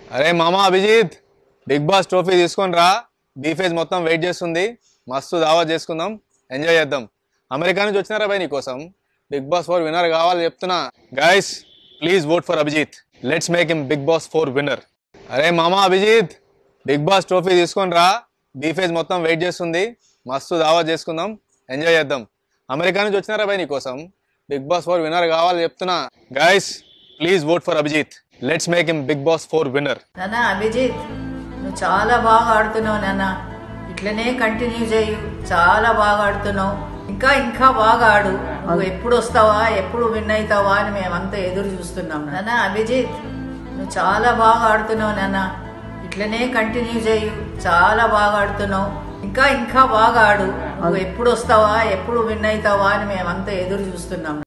అరే మామా Abhijit big boss trophy తీసుకొని రా బీఫేజ్ మొత్తం వెయిట్ చేస్తుంది మస్తు దావా చేసుకుందాం ఎంజాయ్ చేద్దాం అమెరికా నుంచి వచ్చినారా భయ్ నీకోసం బిగ్ బాస్ ఫోర్ విన్నర్ కావాలి చెప్తున్నా guys please vote for Abhijit let's make him Bigg Boss four winner అరే మామా అభిజిత్ బిగ్ బాస్ ట్రోఫీ తీసుకొని రా బీఫేజ్ మొత్తం వెయిట్ చేస్తుంది మస్తు దావా చేసుకుందాం ఎంజాయ్ చేద్దాం అమెరికా నుంచి వచ్చినారా భయ్ నీకోసం బిగ్ బాస్ ఫోర్ విన్నర్ కావాలి చెప్తున్నా guys please vote for Abhijit let's make him Bigg Boss four winner నాన్న అభిజిత్ నువ్వు చాలా బాగా ఆడుతున్నావు నాన్న ఇట్లనే కంటిన్యూ చేయు చాలా బాగా ఆడుతున్నావు ఇంకా ఇంకా బాగా ఆడు నువ్వు ఎప్పుడు వస్తావా ఎప్పుడు విన్ అవుతావా అని మేమంతా ఎదురు చూస్తున్నాం నాన్న అభిజిత్ నువ్వు చాలా బాగా ఆడుతున్నావు నాన్న ఇట్లనే కంటిన్యూ చేయు చాలా బాగా ఆడుతున్నావు ఇంకా ఇంకా బాగా ఆడు నువ్వు ఎప్పుడు వస్తావా ఎప్పుడు విన్ అవుతావా అని మేమంతా ఎదురు చూస్తున్నాం